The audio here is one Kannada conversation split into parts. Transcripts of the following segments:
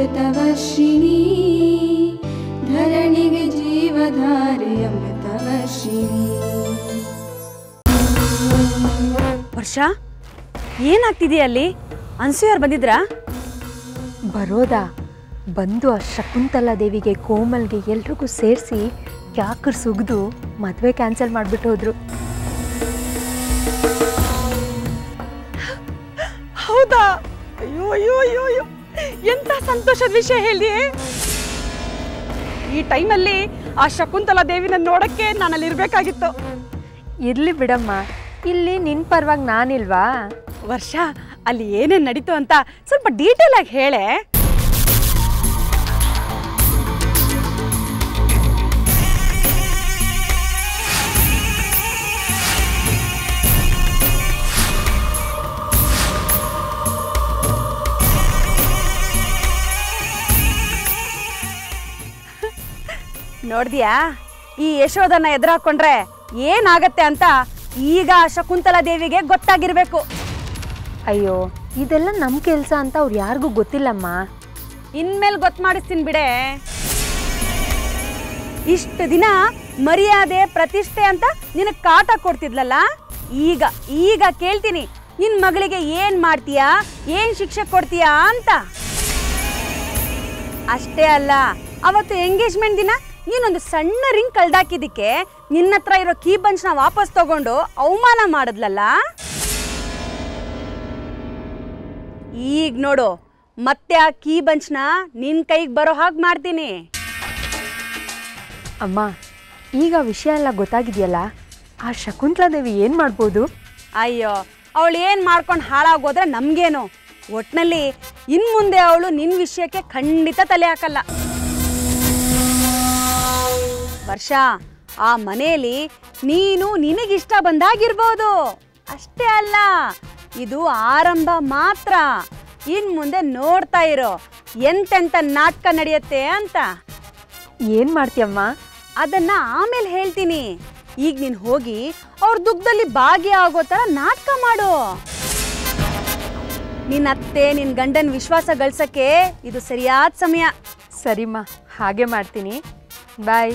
ಅಮೃತವರ್ಷಿಣಿ ಧರಣಿಗೆ ಜೀವಧಾರೆ ಅಮೃತವರ್ಷಿಣಿ ವರ್ಷ ಏನಾಗ್ತಿದೆಯಾ ಅಲ್ಲಿ ಅನ್ಸೂಯರ್ ಬಂದಿದ್ರಾ ಬರೋದಾ ಬಂದು ಆ ಶಕುಂತಲಾ ದೇವಿಗೆ ಕೋಮಲ್ಗೆ ಎಲ್ರಿಗೂ ಸೇರಿಸಿ ಯಾಕರ್ ಸುಗಿದು ಮದುವೆ ಕ್ಯಾನ್ಸಲ್ ಮಾಡಿಬಿಟ್ಟು ಹೋದ್ರು ಹೌದಾ ಅಯ್ಯೋ ಅಯ್ಯೋ ಅಯ್ಯೋ ಅಯ್ಯೋ ಎಂತ ಸಂತೋಷದ ವಿಷಯ ಹೇಳಿ ಈ ಟೈಮಲ್ಲಿ ಆ ಶಕುಂತಲಾ ದೇವಿನ ನೋಡಕ್ಕೆ ನಾನು ಅಲ್ಲಿ ಇರ್ಬೇಕಾಗಿತ್ತು ಇರ್ಲಿ ಬಿಡಮ್ಮ ಇಲ್ಲಿ ನಿನ್ ಪರವಾಗಿ ನಾನಿಲ್ವಾ ವರ್ಷ ಅಲ್ಲಿ ಏನೇನ್ ನಡೀತು ಅಂತ ಸ್ವಲ್ಪ ಡೀಟೇಲ್ ಆಗಿ ಹೇಳೆ ನೋಡ್ದ್ಯಾ ಈ ಯಶೋದನ್ನ ಎದುರಾಕೊಂಡ್ರೆ ಏನಾಗತ್ತೆ ಅಂತ ಈಗ ಆ ಶಕುಂತಲಾ ದೇವಿಗೆ ಗೊತ್ತಾಗಿರ್ಬೇಕು ಅಯ್ಯೋ ಇದೆಲ್ಲ ನಮ್ಮ ಕೆಲಸ ಅಂತ ಅವ್ರು ಯಾರಿಗೂ ಗೊತ್ತಿಲ್ಲಮ್ಮ ಇನ್ಮೇಲೆ ಗೊತ್ತು ಮಾಡಿಸ್ತೀನಿ ಬಿಡೆ ಇಷ್ಟು ದಿನ ಮರ್ಯಾದೆ ಪ್ರತಿಷ್ಠೆ ಅಂತ ನಿನಗೆ ಕಾಟ ಕೊಡ್ತಿದ್ಲಲ್ಲ ಈಗ ಈಗ ಕೇಳ್ತೀನಿ ನಿನ್ ಮಗಳಿಗೆ ಏನ್ ಮಾಡ್ತೀಯಾ ಏನ್ ಶಿಕ್ಷೆ ಕೊಡ್ತೀಯಾ ಅಂತ ಅಷ್ಟೇ ಅಲ್ಲ ಅವತ್ತು ಎಂಗೇಜ್ಮೆಂಟ್ ದಿನ ನೀನೊಂದು ಸಣ್ಣ ರಿಂಗ್ ಕಳ್ದಾಕಿದ್ದಕ್ಕೆ ನಿನ್ನ ಹತ್ರ ಇರೋ ಕೀ ಬಂಚ್ನ ವಾಪಸ್ ತಗೊಂಡು ಅವಮಾನ ಮಾಡಿದ್ಲಲ್ಲ ಈಗ ನೋಡು ಮತ್ತೆ ಆ ಕೀ ಬಂಚ್ನ ನಿನ್ ಕೈಗೆ ಬರೋ ಹಾಗೆ ಮಾಡ್ತೀನಿ ಅಮ್ಮ ಈಗ ವಿಷಯ ಎಲ್ಲ ಗೊತ್ತಾಗಿದೆಯಲ್ಲ ಆ ಶಕುಂತಲಾ ದೇವಿ ಏನು ಮಾಡ್ಬೋದು ಅಯ್ಯೋ ಅವಳು ಏನು ಮಾಡ್ಕೊಂಡು ಹಾಳಾಗೋದ್ರೆ ನಮ್ಗೇನು ಒಟ್ನಲ್ಲಿ ಇನ್ ಮುಂದೆ ಅವಳು ನಿನ್ ವಿಷಯಕ್ಕೆ ಖಂಡಿತ ತಲೆ ಹಾಕಲ್ಲ ವರ್ಷ ಆ ಮನೆಯಲ್ಲಿ ನೀನು ನಿನಗಿಷ್ಟ ಬಂದಾಗಿರ್ಬೋದು ಅಷ್ಟೇ ಅಲ್ಲ ಇದು ಆರಂಭ ಮಾತ್ರ ಇನ್ ಮುಂದೆ ನೋಡ್ತಾ ಇರೋ ಎಂತೆಂತ ನಾಟಕ ನಡೆಯುತ್ತೆ ಅಂತ ಏನು ಮಾಡ್ತೀಯಮ್ಮ ಅದನ್ನ ಆಮೇಲೆ ಹೇಳ್ತೀನಿ ಈಗ ನೀನು ಹೋಗಿ ಅವ್ರ ದುಃಖದಲ್ಲಿ ಭಾಗಿಯಾಗೋ ಥರ ನಾಟಕ ಮಾಡು ನಿನ್ನ ಅತ್ತೆ ನಿನ್ನ ಗಂಡನ ವಿಶ್ವಾಸ ಗಳಿಸಕ್ಕೆ ಇದು ಸರಿಯಾದ ಸಮಯ ಸರಿಮ್ಮ ಹಾಗೆ ಮಾಡ್ತೀನಿ ಬಾಯ್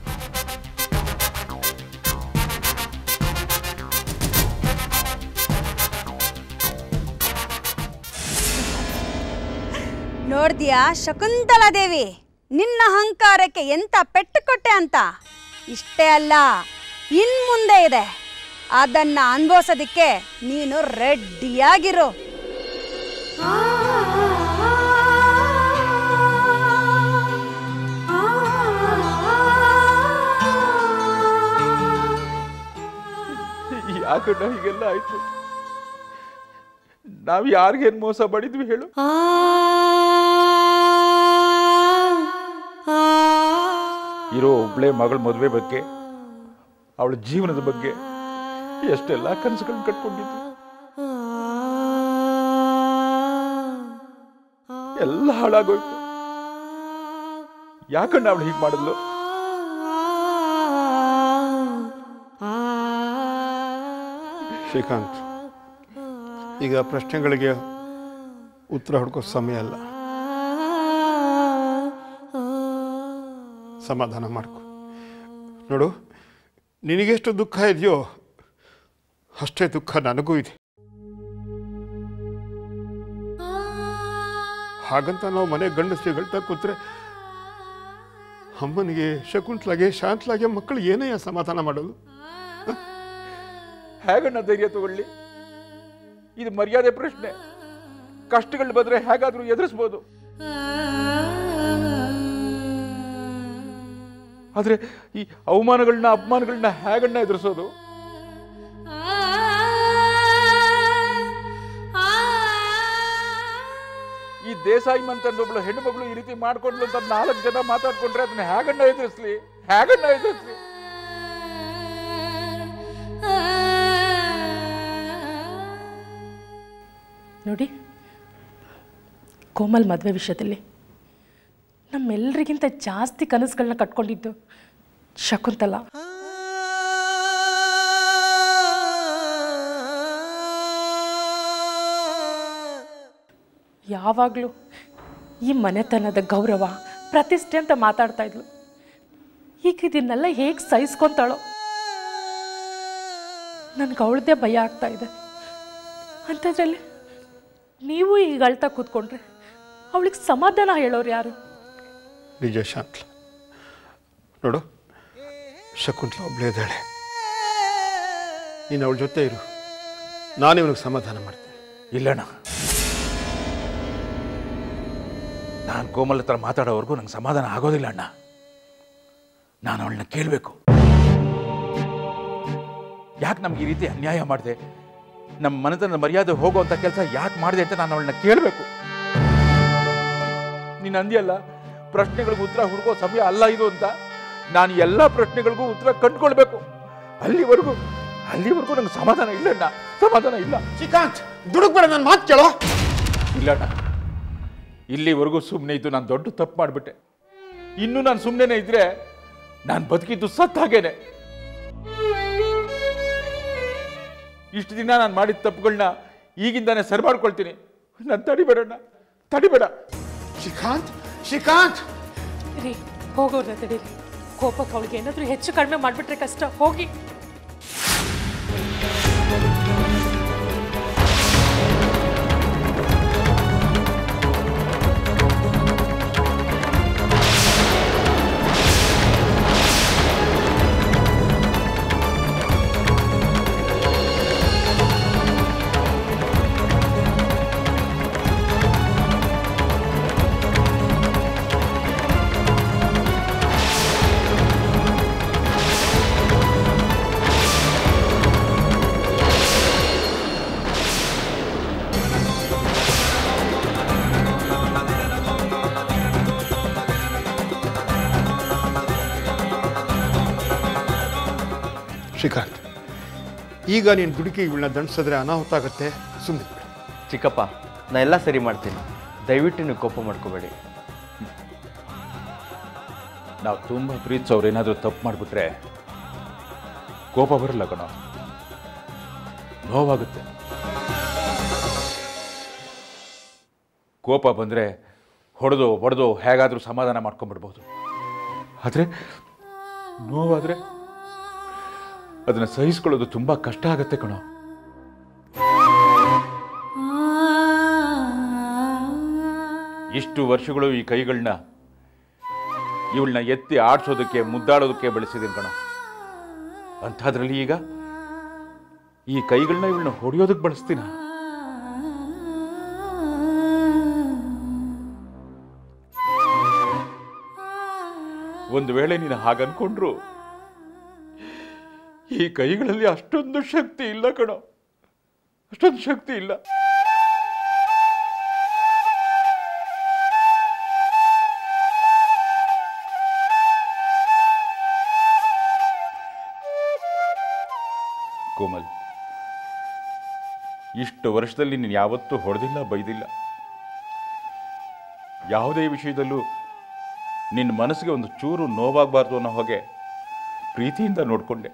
ನೋಡ್ದ್ಯಾ ಶಕುಂತಲಾ ದೇವಿ ನಿನ್ನ ಅಹಂಕಾರಕ್ಕೆ ಎಂತ ಪೆಟ್ಟು ಕೊಟ್ಟೆ ಅಂತ ಇಷ್ಟೇ ಅಲ್ಲ ಇನ್ ಮುಂದೆ ಇದೆ ಅದನ್ನ ಅನ್ಭವಿಸೋದಿಕ್ಕೆ ನೀನು ರೆಡ್ಡಿಯಾಗಿರು ಯಾಕಣ್ಣ ಹೀಗೆಲ್ಲ ಆಯ್ತು ನಾವ್ ಯಾರಿಗೇನ್ ಮೋಸ ಮಾಡಿದ್ವಿ ಹೇಳು ಇರೋ ಒಬ್ಳೆ ಮಗಳ ಮದುವೆ ಬಗ್ಗೆ ಅವಳ ಜೀವನದ ಬಗ್ಗೆ ಎಷ್ಟೆಲ್ಲ ಕನಸುಗಳನ್ನ ಕಟ್ಕೊಂಡಿದ್ವಿ ಎಲ್ಲ ಹಾಳಾಗೋಯ್ತು ಯಾಕಣ್ಣ ಅವಳು ಹೀಗೆ ಮಾಡಿದ್ಲು ಶ್ರೀಕಾಂತ್ ಈಗ ಪ್ರಶ್ನೆಗಳಿಗೆ ಉತ್ತರ ಹುಡುಕೋ ಸಮಯ ಅಲ್ಲ ಸಮಾಧಾನ ಮಾಡ್ಕೊ ನೋಡು ನಿನಗೆಷ್ಟು ದುಃಖ ಇದೆಯೋ ಅಷ್ಟೇ ದುಃಖ ನನಗೂ ಇದೆ ಹಾಗಂತ ನಾವು ಮನೆ ಗಂಡಸ್ರಿಗಳ್ತಾ ಕೂತ್ರೆ ಅಮ್ಮನಿಗೆ ಶಕುಂತ್ಲಾಗೆ ಶಾಂತ್ಲಾಗೆ ಮಕ್ಕಳು ಏನಯ್ಯ ಸಮಾಧಾನ ಮಾಡೋದು ಹೇಗಣ್ಣ ಧೈರ್ಯ ತಗೊಳ್ಳಿ ಇದು ಮರ್ಯಾದೆ ಪ್ರಶ್ನೆ ಕಷ್ಟಗಳು ಬಂದ್ರೆ ಹೇಗಾದ್ರೂ ಎದುರಿಸ್ಬೋದು ಆದ್ರೆ ಈ ಅವಮಾನಗಳನ್ನ ಅಪಮಾನಗಳನ್ನ ಹೇಗಣ್ಣ ಎದುರಿಸೋದು ಈ ದೇಸಾಯಿ ಮಂತಂದು ಒಬ್ಳು ಹೆಣ್ಣು ಮಗಳು ಈ ರೀತಿ ಮಾಡ್ಕೊಂಡ್ಲು ಅಂತ ನಾಲ್ಕು ಜನ ಮಾತಾಡ್ಕೊಂಡ್ರೆ ಅದನ್ನ ಹೇಗಣ್ಣ ಎದುರಿಸ್ಲಿ ಹೇಗಣ್ಣ ಎದುರಿಸ್ಲಿ ನೋಡಿ ಕೋಮಲ್ ಮದುವೆ ವಿಷಯದಲ್ಲಿ ನಮ್ಮೆಲ್ಲರಿಗಿಂತ ಜಾಸ್ತಿ ಕನಸುಗಳನ್ನ ಕಟ್ಕೊಂಡಿದ್ದು ಶಕುಂತಲ ಯಾವಾಗಲೂ ಈ ಮನೆತನದ ಗೌರವ ಪ್ರತಿಷ್ಠೆ ಅಂತ ಮಾತಾಡ್ತಾ ಇದ್ಲು ಈಗ ಇದನ್ನೆಲ್ಲ ಹೇಗೆ ಸಹಿಸ್ಕೊಂತಾಳೋ ನನ್ಗೆ ಅವಳದೇ ಭಯ ಆಗ್ತಾ ಇದೆ ಅಂಥದ್ರಲ್ಲಿ ನೀವು ಈಗ ಅಳ್ತಾ ಕೂತ್ಕೊಂಡ್ರೆ ಅವಳಿಗೆ ಸಮಾಧಾನ ಹೇಳೋರು ಯಾರು ನಿಜ ಶಾಂತ್ಲ ನೋಡು ಶಕುಂತ್ಲ ಒಬ್ಳೇ ಇದ್ದಾಳೆ ನೀನು ಅವಳ ಜೊತೆ ಇರು ನಾನು ಇವನಿಗೆ ಸಮಾಧಾನ ಮಾಡ್ತೀನಿ ಇಲ್ಲಣ್ಣ ನಾನು ಕೋಮಲ್ ಹತ್ರ ಮಾತಾಡೋವರೆಗೂ ನಂಗೆ ಸಮಾಧಾನ ಆಗೋದಿಲ್ಲ ಅಣ್ಣ ನಾನು ಅವಳನ್ನ ಕೇಳಬೇಕು ಯಾಕೆ ನಮ್ಗೆ ಈ ರೀತಿ ಅನ್ಯಾಯ ಮಾಡಿದೆ ನಮ್ಮ ಮನೆತನದ ಮರ್ಯಾದೆ ಹೋಗುವಂಥ ಕೆಲಸ ಯಾಕೆ ಮಾಡಿದೆ ಅಂತ ನಾನು ಅವಳನ್ನ ಕೇಳಬೇಕು ನೀನು ಅಂದಿಯಲ್ಲ ಪ್ರಶ್ನೆಗಳಿಗೆ ಉತ್ತರ ಹುಡುಕೋ ಸಮಯ ಅಲ್ಲ ಇದು ಅಂತ ನಾನು ಎಲ್ಲ ಪ್ರಶ್ನೆಗಳಿಗೂ ಉತ್ತರ ಕಂಡುಕೊಳ್ಬೇಕು ಅಲ್ಲಿವರೆಗೂ ಅಲ್ಲಿವರೆಗೂ ನಂಗೆ ಸಮಾಧಾನ ಇಲ್ಲಣ್ಣ ಸಮಾಧಾನ ಇಲ್ಲ ಶ್ರೀಕಾಂತ್ ದುಡುಕ್ಬೇಡ ನನ್ನ ಮಾತು ಕೇಳೋ ಇಲ್ಲಣ್ಣ ಇಲ್ಲಿವರೆಗೂ ಸುಮ್ಮನೆ ಇದ್ದು ನಾನು ದೊಡ್ಡ ತಪ್ಪು ಮಾಡಿಬಿಟ್ಟೆ ಇನ್ನೂ ನಾನು ಸುಮ್ಮನೆ ಇದ್ರೆ ನಾನು ಬದುಕಿದ್ದು ಸತ್ತ ಹಾಗೇನೆ ಇಷ್ಟು ದಿನ ನಾನು ಮಾಡಿದ ತಪ್ಪುಗಳನ್ನ ಈಗಿಂದಾನೆ ಸರಿ ಮಾಡ್ಕೊಳ್ತೀನಿ ನಾನು ತಡಿಬೇಡಣ್ಣ ತಡಿಬೇಡ ಶ್ರೀಕಾಂತ್ ಶ್ರೀಕಾಂತ್ ರೀ ಹೋಗೋರ್ನ ತಡೀರಿ ಕೋಪಕ್ಕೆ ಅವಳಿಗೆ ಏನಾದರೂ ಹೆಚ್ಚು ಕಡಿಮೆ ಮಾಡಿಬಿಟ್ರೆ ಕಷ್ಟ ಹೋಗಿ ಶ್ರೀಕಾಂತ್ ಈಗ ನೀನು ದುಡುಕಿ ಇವಳನ್ನ ದಂಡಿಸಿದ್ರೆ ಅನಾಹುತ ಆಗುತ್ತೆ ಸುಮ್ಮನೆ ಬಿಡು ಚಿಕ್ಕಪ್ಪ ನಾ ಎಲ್ಲ ಸರಿ ಮಾಡ್ತೀನಿ ದಯವಿಟ್ಟು ನೀವು ಕೋಪ ಮಾಡ್ಕೋಬೇಡಿ ನಾವು ತುಂಬ ಪ್ರೀತಿಸೋರು ಏನಾದರೂ ತಪ್ಪು ಮಾಡಿಬಿಟ್ರೆ ಕೋಪ ಬರಲ್ಲ ಕಣ ನೋವಾಗುತ್ತೆ ಕೋಪ ಬಂದರೆ ಹೊಡೆದು ಹೊಡೆದು ಹೇಗಾದರೂ ಸಮಾಧಾನ ಮಾಡ್ಕೊಂಡ್ಬಿಡ್ಬೋದು ಆದರೆ ನೋವಾದರೆ ಅದನ್ನು ಸಹಿಸ್ಕೊಳ್ಳೋದು ತುಂಬ ಕಷ್ಟ ಆಗುತ್ತೆ ಕಣೋ ಇಷ್ಟು ವರ್ಷಗಳು ಈ ಕೈಗಳನ್ನ ಇವಳನ್ನ ಎತ್ತಿ ಆಡ್ಸೋದಕ್ಕೆ ಮುದ್ದಾಡೋದಕ್ಕೆ ಬೆಳೆಸಿದ್ದೀನಿ ಕಣ ಅಂಥದ್ರಲ್ಲಿ ಈಗ ಈ ಕೈಗಳನ್ನ ಇವಳನ್ನ ಹೊಡೆಯೋದಕ್ಕೆ ಬಳಸ್ತೀನ ಒಂದು ವೇಳೆ ನೀನು ಹಾಗನ್ಕೊಂಡ್ರು ಈ ಕೈಗಳಲ್ಲಿ ಅಷ್ಟೊಂದು ಶಕ್ತಿ ಇಲ್ಲ ಕಣೋ ಅಷ್ಟೊಂದು ಶಕ್ತಿ ಇಲ್ಲ ಕೋಮಲ್ ಇಷ್ಟು ವರ್ಷದಲ್ಲಿ ನೀನು ಯಾವತ್ತೂ ಹೊಡೆದಿಲ್ಲ ಬೈದಿಲ್ಲ ಯಾವುದೇ ವಿಷಯದಲ್ಲೂ ನಿನ್ನ ಮನಸ್ಸಿಗೆ ಒಂದು ಚೂರು ನೋವಾಗಬಾರ್ದು ಅನ್ನೋ ಹಾಗೆ ಪ್ರೀತಿಯಿಂದ ನೋಡಿಕೊಂಡೆ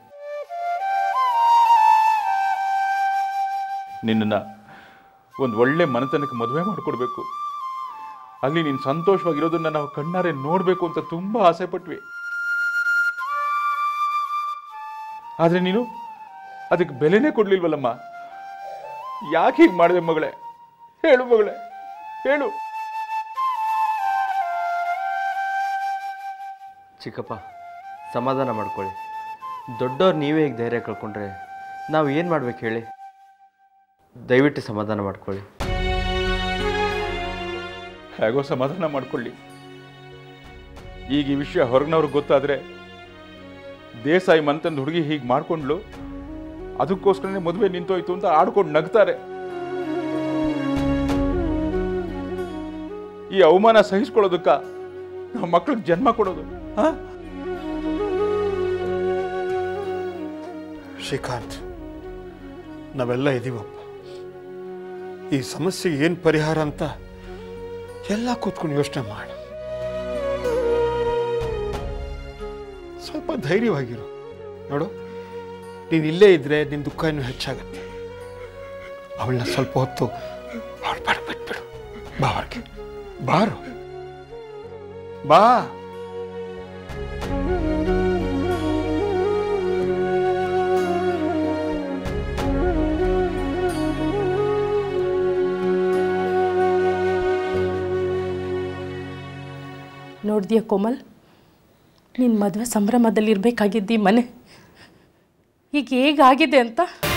ನಿನ್ನನ್ನು ಒಂದು ಒಳ್ಳೆ ಮನೆತನಕ್ಕೆ ಮದುವೆ ಮಾಡಿಕೊಡ್ಬೇಕು ಅಲ್ಲಿ ನೀನು ಸಂತೋಷವಾಗಿರೋದನ್ನ ನಾವು ಕಣ್ಣಾರೆ ನೋಡಬೇಕು ಅಂತ ತುಂಬ ಆಸೆ ಪಟ್ವಿ ಆದರೆ ನೀನು ಅದಕ್ಕೆ ಬೆಲೆನೇ ಕೊಡ್ಲಿಲ್ವಲ್ಲಮ್ಮ ಯಾಕೆ ಹೀಗೆ ಮಾಡಿದೆ ಮಗಳೇ ಹೇಳು ಮಗಳೇ ಹೇಳು ಚಿಕ್ಕಪ್ಪ ಸಮಾಧಾನ ಮಾಡ್ಕೊಳ್ಳಿ ದೊಡ್ಡವ್ರು ನೀವೇ ಈಗ ಧೈರ್ಯ ಕಳ್ಕೊಂಡ್ರೆ ನಾವು ಏನು ಮಾಡ್ಬೇಕು ಹೇಳಿ ದಯವಿಟ್ಟು ಸಮಾಧಾನ ಮಾಡ್ಕೊಳ್ಳಿ ಹೇಗೋ ಸಮಾಧಾನ ಮಾಡ್ಕೊಳ್ಳಿ ಈಗ ಈ ವಿಷಯ ಹೊರಗಿನವ್ರಿಗೆ ಗೊತ್ತಾದ್ರೆ ದೇಸಾಯಿ ಮಂತಂದು ಹುಡುಗಿ ಹೀಗೆ ಮಾಡ್ಕೊಂಡ್ಲು ಅದಕ್ಕೋಸ್ಕರನೇ ಮದುವೆ ನಿಂತೋಯ್ತು ಅಂತ ಆಡ್ಕೊಂಡು ನಗ್ತಾರೆ ಈ ಅವಮಾನ ಸಹಿಸ್ಕೊಳ್ಳೋದಕ್ಕ ನಾವು ಮಕ್ಳಿಗೆ ಜನ್ಮ ಕೊಡೋದು ಹಾ ಶ್ರೀಕಾಂತ್ ನಾವೆಲ್ಲ ಇದೀವಪ್ಪ ಈ ಸಮಸ್ಯೆಗೆ ಏನು ಪರಿಹಾರ ಅಂತ ಎಲ್ಲ ಕೂತ್ಕೊಂಡು ಯೋಚನೆ ಮಾಡು ಸ್ವಲ್ಪ ಧೈರ್ಯವಾಗಿರು ನೋಡು ನೀನು ಇಲ್ಲೇ ಇದ್ರೆ ನಿನ್ನ ದುಃಖ ಇನ್ನೂ ಹೆಚ್ಚಾಗತ್ತೆ ಅವಳನ್ನ ಸ್ವಲ್ಪ ಹೊತ್ತು ಅವಳ ಪಾಡ ಬಿಟ್ಬಿಡು ಬಾ ಹೊರಗೆ ಬಾರು ಬಾ ನೋಡ್ದಿಯ ಕೋಮಲ್ ನಿನ್ನ ಮದುವೆ ಸಂಭ್ರಮದಲ್ಲಿ ಇರಬೇಕಾಗಿದ್ದಿ ಮನೆ ಈಗ ಹೇಗಾಗಿದೆ ಅಂತ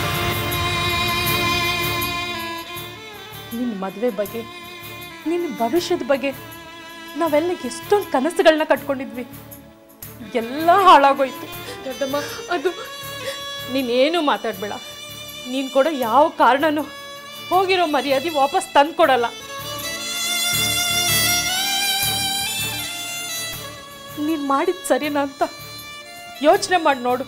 ನಿನ್ನ ಮದುವೆ ಬಗ್ಗೆ ನಿನ್ನ ಭವಿಷ್ಯದ ಬಗ್ಗೆ ನಾವೆಲ್ಲ ಎಷ್ಟೊಂದು ಕನಸುಗಳನ್ನ ಕಟ್ಕೊಂಡಿದ್ವಿ ಎಲ್ಲ ಹಾಳಾಗೋಯ್ತು ದೊಡ್ಡಮ್ಮ ಅದು ನೀನೇನು ಮಾತಾಡಬೇಡ ನೀನು ಕೊಡೋ ಯಾವ ಕಾರಣನೂ ಹೋಗಿರೋ ಮರ್ಯಾದೆ ವಾಪಸ್ ತಂದು ಕೊಡಲ್ಲ ನೀನು ಮಾಡಿದ ಸರಿನಾ ಅಂತ ಯೋಚನೆ ಮಾಡಿ ನೋಡು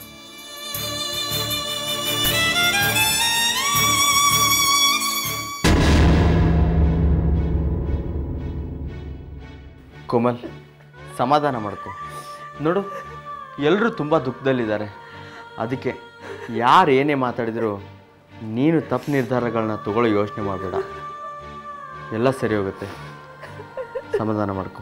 ಕೋಮಲ್ ಸಮಾಧಾನ ಮಾಡ್ಕೊ ನೋಡು ಎಲ್ಲರೂ ತುಂಬ ದುಃಖದಲ್ಲಿದ್ದಾರೆ ಅದಕ್ಕೆ ಯಾರು ಏನೇ ಮಾತಾಡಿದ್ರು ನೀನು ತಪ್ಪು ನಿರ್ಧಾರಗಳನ್ನ ತಗೊಳ್ಳೋ ಯೋಚನೆ ಮಾಡಬೇಡ ಎಲ್ಲ ಸರಿ ಹೋಗುತ್ತೆ ಸಮಾಧಾನ ಮಾಡ್ಕೊ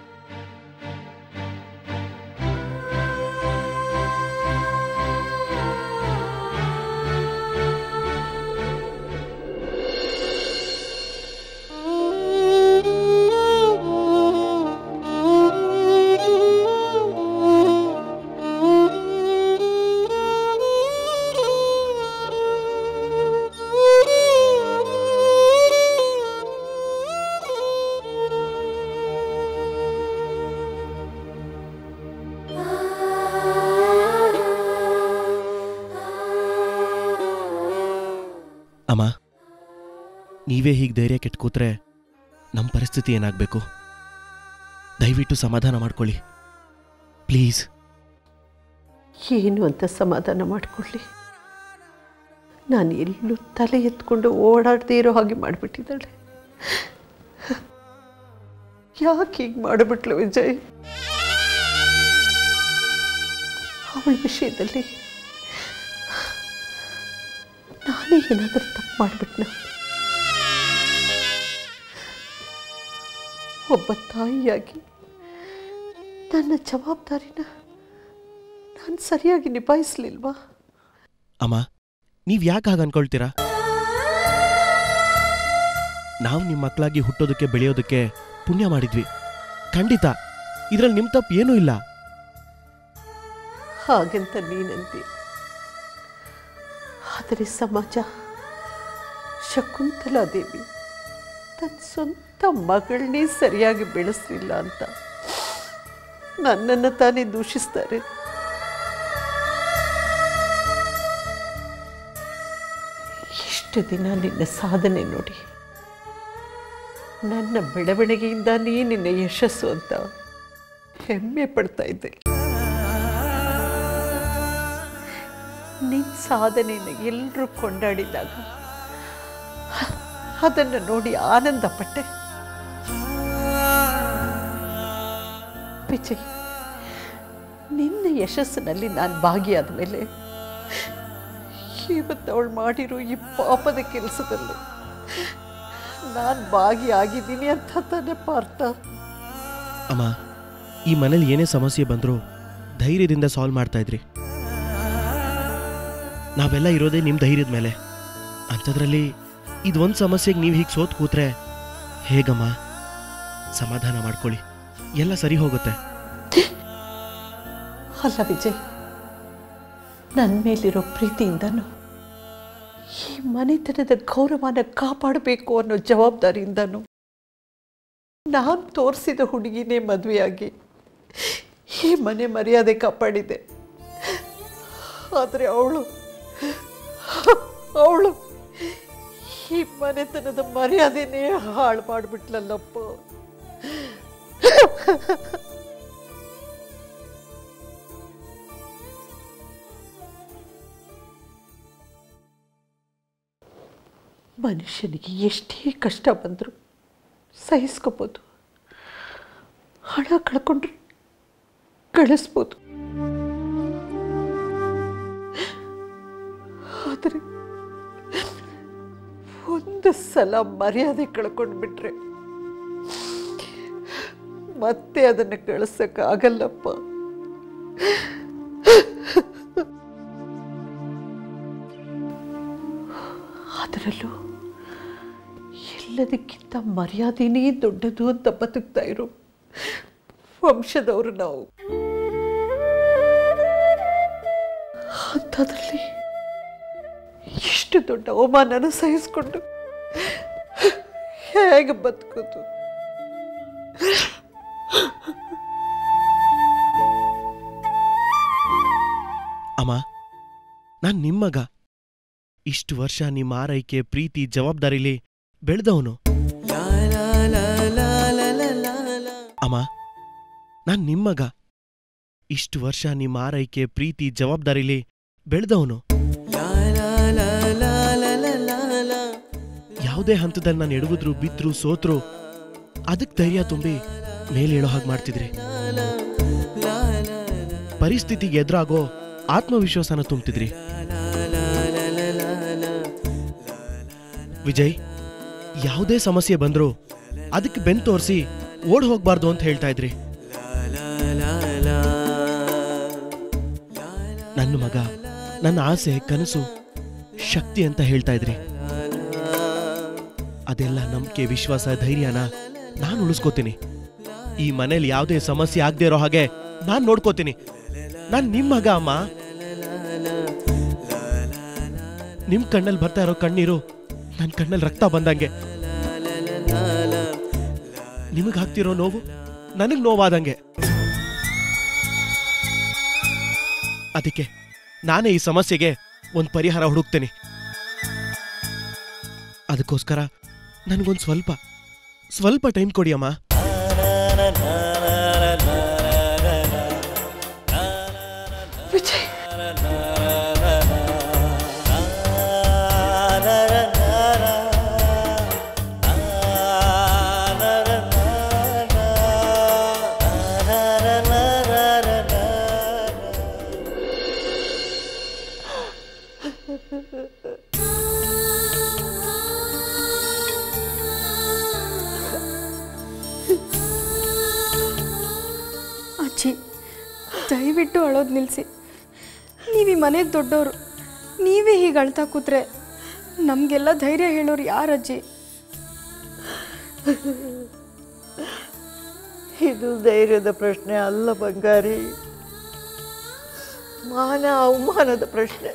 ಅಮ್ಮ ನೀವೇ ಹೀಗೆ ಧೈರ್ಯ ಕೆಟ್ಟು ಕೂತ್ರೆ ನಮ್ಮ ಪರಿಸ್ಥಿತಿ ಏನಾಗಬೇಕು ದಯವಿಟ್ಟು ಸಮಾಧಾನ ಮಾಡ್ಕೊಳ್ಳಿ ಪ್ಲೀಸ್ ಏನು ಅಂತ ಸಮಾಧಾನ ಮಾಡಿಕೊಳ್ಳಿ ನಾನು ಎಲ್ಲೂ ತಲೆ ಎತ್ಕೊಂಡು ಓಡಾಡದೇ ಇರೋ ಹಾಗೆ ಮಾಡಿಬಿಟ್ಟಿದ್ದಾಳೆ ಯಾಕೆ ಹೀಗೆ ಮಾಡಿಬಿಟ್ಲು ವಿಜಯ್ ಅವಳ ವಿಷಯದಲ್ಲಿ ನಾನೇ ಏನಾದರೂ ತಪ್ಪು ಮಾಡಿಬಿಟ್ನ ಒಬ್ಬ ತಾಯಿಯಾಗಿ ನನ್ನ ಜವಾಬ್ದಾರಿನ ನಾನು ಸರಿಯಾಗಿ ನಿಭಾಯಿಸ್ಲಿಲ್ವಾ ಅಮ್ಮ ನೀವು ಯಾಕೆ ಹಾಗೆ ಅನ್ಕೊಳ್ತೀರಾ ನಾವು ನಿಮ್ಮ ಮಕ್ಕಳಾಗಿ ಹುಟ್ಟೋದಕ್ಕೆ ಬೆಳೆಯೋದಕ್ಕೆ ಪುಣ್ಯ ಮಾಡಿದ್ವಿ ಖಂಡಿತ ಇದರಲ್ಲಿ ನಿಮ್ಮ ತಪ್ಪು ಏನೂ ಇಲ್ಲ ಹಾಗೆಂತ ನೀನಂತಿ ಆದರೆ ಸಮಾಜ ಶಕುಂತಲಾ ದೇವಿ ತನ್ನ ಸ್ವಂತ ಮಗಳನ್ನೇ ಸರಿಯಾಗಿ ಬೆಳೆಸಲಿಲ್ಲ ಅಂತ ನನ್ನನ್ನು ತಾನೇ ದೂಷಿಸ್ತಾರೆ ಇಷ್ಟು ದಿನ ನಿನ್ನ ಸಾಧನೆ ನೋಡಿ ನನ್ನ ಬೆಳವಣಿಗೆಯಿಂದ ನೀ ನಿನ್ನ ಯಶಸ್ಸು ಅಂತ ಹೆಮ್ಮೆ ಪಡ್ತಾ ಇದ್ದೆ ನಿನ್ನ ಸಾಧನೆಯನ್ನು ಎಲ್ಲರೂ ಕೊಂಡಾಡಿದಾಗ ಅದನ್ನು ನೋಡಿ ಆನಂದ ಪಟ್ಟೆ ವಿಜಯ್ ನಿನ್ನ ಯಶಸ್ಸಿನಲ್ಲಿ ನಾನು ಭಾಗಿಯಾದ ಮೇಲೆ ಇವತ್ತು ಅವಳು ಮಾಡಿರೋ ಈ ಪಾಪದ ಕೆಲಸದಲ್ಲೂ ನಾನು ಭಾಗಿಯಾಗಿದ್ದೀನಿ ಅಂತ ತಾನೇ ಪಾರ್ಥ ಅಮ್ಮ ಈ ಮನೇಲಿ ಏನೇ ಸಮಸ್ಯೆ ಬಂದರೂ ಧೈರ್ಯದಿಂದ ಸಾಲ್ವ್ ಮಾಡ್ತಾ ಇದ್ರಿ ನಾವೆಲ್ಲ ಇರೋದೇ ನಿಮ್ಮ ಧೈರ್ಯದ ಮೇಲೆ ಅಂಥದ್ರಲ್ಲಿ ಇದೊಂದು ಸಮಸ್ಯೆಗೆ ನೀವು ಹೀಗೆ ಸೋತ್ ಕೂತ್ರೆ ಹೇಗಮ್ಮ ಸಮಾಧಾನ ಮಾಡ್ಕೊಳ್ಳಿ ಎಲ್ಲ ಸರಿ ಹೋಗುತ್ತೆ ಅಲ್ಲ ವಿಜಯ್ ನನ್ನ ಮೇಲಿರೋ ಪ್ರೀತಿಯಿಂದನೂ ಈ ಮನೆತನದ ಗೌರವನ ಕಾಪಾಡಬೇಕು ಅನ್ನೋ ಜವಾಬ್ದಾರಿಯಿಂದನೂ ನಾನು ತೋರಿಸಿದ ಹುಡುಗಿನೇ ಮದುವೆಯಾಗಿ ಈ ಮನೆ ಮರ್ಯಾದೆ ಕಾಪಾಡಿದೆ ಆದರೆ ಅವಳು ಅವಳು ಈ ಮನೆತನದ ಮರ್ಯಾದೆನೇ ಹಾಳು ಮಾಡಿಬಿಟ್ಲಲ್ಲಪ್ಪ ಮನುಷ್ಯನಿಗೆ ಎಷ್ಟೇ ಕಷ್ಟ ಬಂದರೂ ಸಹಿಸ್ಕೋಬೋದು ಹಣ ಕಳ್ಕೊಂಡ್ರೆ ಗಳಿಸ್ಬೋದು ಆದರೆ ಒಂದು ಸಲ ಮರ್ಯಾದೆ ಕಳ್ಕೊಂಡು ಬಿಟ್ರೆ ಮತ್ತೆ ಅದನ್ನು ಕಳಿಸಕ್ಕಾಗಲ್ಲಪ್ಪ ಅದರಲ್ಲೂ ಎಲ್ಲದಕ್ಕಿಂತ ಮರ್ಯಾದೆನೇ ದೊಡ್ಡದು ಅಂತ ಬದುಕ್ತಾ ಇರೋ ವಂಶದವರು ನಾವು ಅಂಥದ್ರಲ್ಲಿ ಇಷ್ಟು ದೊಡ್ಡ ಅವಮಾನನ ಸಹಿಸ್ಕೊಂಡು ಹೇಗೆ ಬದುಕೋದು ಅಮ್ಮ ನಾನ್ ನಿಮ್ಮಗ ಇಷ್ಟು ವರ್ಷ ನಿಮ್ಮ ಆರೈಕೆ ಪ್ರೀತಿ ಜವಾಬ್ದಾರಿಲಿ ಬೆಳೆದವನು ಅಮ್ಮ ನಾನ್ ನಿಮ್ಮಗ ಇಷ್ಟು ವರ್ಷ ನಿಮ್ಮ ಆರೈಕೆ ಪ್ರೀತಿ ಜವಾಬ್ದಾರಿಲಿ ಬೆಳೆದವನು ಯಾವುದೇ ಹಂತದಲ್ಲಿ ನಾನು ಎಡವಿದ್ರು ಬಿದ್ರು ಸೋತ್ರು ಅದಕ್ ಧೈರ್ಯ ತುಂಬಿ ಮೇಲೆ ಹೇಳೋ ಹಾಗೆ ಮಾಡ್ತಿದ್ರಿ ಪರಿಸ್ಥಿತಿಗೆ ಎದುರಾಗೋ ಆತ್ಮವಿಶ್ವಾಸನ ತುಂಬ್ತಿದ್ರಿ ವಿಜಯ್ ಯಾವುದೇ ಸಮಸ್ಯೆ ಬಂದ್ರು ಅದಕ್ಕೆ ಬೆನ್ ತೋರಿಸಿ ಓಡ್ ಹೋಗ್ಬಾರ್ದು ಅಂತ ಹೇಳ್ತಾ ಇದ್ರಿ ನನ್ನ ಮಗ ನನ್ನ ಆಸೆ ಕನಸು ಶಕ್ತಿ ಅಂತ ಹೇಳ್ತಾ ಇದ್ರಿ ಅದೆಲ್ಲ ನಂಬಿಕೆ ವಿಶ್ವಾಸ ಧೈರ್ಯನ ನಾನು ಉಳಿಸ್ಕೋತೀನಿ ಈ ಮನೇಲಿ ಯಾವುದೇ ಸಮಸ್ಯೆ ಆಗದೆ ಇರೋ ಹಾಗೆ ನಾನ್ ನೋಡ್ಕೋತೀನಿ ನಾನ್ ನಿಮ್ ಮಗ ಅಮ್ಮ ನಿಮ್ ಕಣ್ಣಲ್ಲಿ ಬರ್ತಾ ಇರೋ ಕಣ್ಣೀರು ನನ್ ಕಣ್ಣಲ್ಲಿ ರಕ್ತ ಬಂದಂಗೆ ನಿಮಗ್ ಹಾಕ್ತಿರೋ ನೋವು ನನಗ್ ನೋವಾದಂಗೆ ಅದಕ್ಕೆ ನಾನೇ ಈ ಸಮಸ್ಯೆಗೆ ಒಂದ್ ಪರಿಹಾರ ಹುಡುಕ್ತೇನೆ ಅದಕ್ಕೋಸ್ಕರ ನನಗೊಂದು ಸ್ವಲ್ಪ ಸ್ವಲ್ಪ ಟೈಮ್ ಕೊಡಿ ಅಮ್ಮ ವಿಜಯ್ ಅಜ್ಜಿ ದಯವಿಟ್ಟು ಅಳೋದು ನಿಲ್ಲಿಸಿ ನೀವು ಈ ಮನೆಗೆ ದೊಡ್ಡವರು ನೀವೇ ಹೀಗೆ ಅಳ್ತಾ ಕೂತ್ರೆ ನಮಗೆಲ್ಲ ಧೈರ್ಯ ಹೇಳೋರು ಯಾರಜ್ಜಿ ಇದು ಧೈರ್ಯದ ಪ್ರಶ್ನೆ ಅಲ್ಲ ಬಂಗಾರಿ ಮಾನ ಅವಮಾನದ ಪ್ರಶ್ನೆ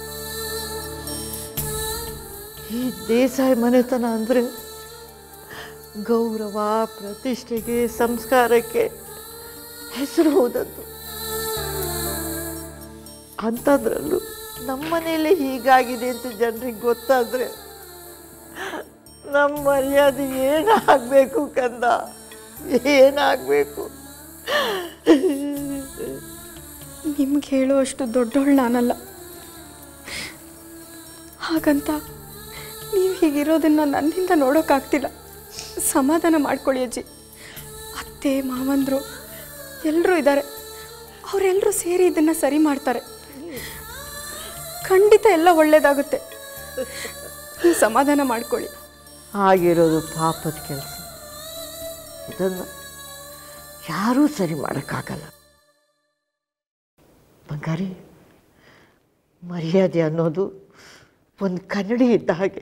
ಈ ದೇಸಾಯಿ ಮನೆತನ ಅಂದರೆ ಗೌರವ ಪ್ರತಿಷ್ಠೆಗೆ ಸಂಸ್ಕಾರಕ್ಕೆ ಹೆಸರು ಹೋದದ್ದು ಅಂಥದ್ರಲ್ಲೂ ನಮ್ಮನೇಲಿ ಹೀಗಾಗಿದೆ ಅಂತ ಜನರಿಗೆ ಗೊತ್ತಾದರೆ ನಮ್ಮ ಮರ್ಯಾದೆ ಏನಾಗಬೇಕು ಕಂದ ಏನಾಗಬೇಕು ನಿಮ್ಗೆ ಹೇಳೋ ಅಷ್ಟು ದೊಡ್ಡವಳು ನಾನಲ್ಲ ಹಾಗಂತ ನೀವು ಹೀಗಿರೋದನ್ನ ನನ್ನಿಂದ ನೋಡೋಕ್ಕಾಗ್ತಿಲ್ಲ ಸಮಾಧಾನ ಮಾಡ್ಕೊಳ್ಳಿ ಅಜ್ಜಿ ಅತ್ತೆ ಮಾವಂದರು ಎಲ್ಲರೂ ಇದ್ದಾರೆ ಅವರೆಲ್ಲರೂ ಸೇರಿ ಇದನ್ನು ಸರಿ ಮಾಡ್ತಾರೆ ಖಂಡಿತ ಎಲ್ಲ ಒಳ್ಳೆಯದಾಗುತ್ತೆ ನೀವು ಸಮಾಧಾನ ಮಾಡ್ಕೊಳ್ಳಿ ಆಗಿರೋದು ಪಾಪದ ಕೆಲಸ ಇದನ್ನು ಯಾರೂ ಸರಿ ಮಾಡೋಕ್ಕಾಗಲ್ಲ ಬಂಗಾರಿ ಮರ್ಯಾದೆ ಅನ್ನೋದು ಒಂದು ಕನ್ನಡಿ ಇದ್ದ ಹಾಗೆ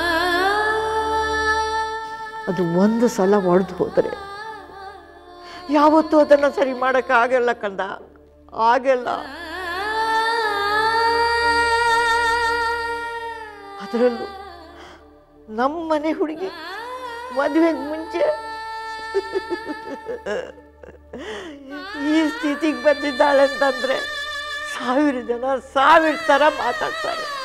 ಅದು ಒಂದು ಸಲ ಒಡೆದು ಹೋದರೆ ಯಾವತ್ತೂ ಅದನ್ನು ಸರಿ ಮಾಡೋಕ್ಕಾಗಲ್ಲ ಕಂದ ಆಗಲ್ಲ ಅದರಲ್ಲೂ ನಮ್ಮ ಮನೆ ಹುಡುಗಿ ಮದುವೆಗೆ ಮುಂಚೆ ಈ ಸ್ಥಿತಿಗೆ ಬಂದಿದ್ದಾಳೆ ಅಂತಂದ್ರೆ ಸಾವಿರ ಜನ ಸಾವಿರ ಥರ ಮಾತಾಡ್ತಾರೆ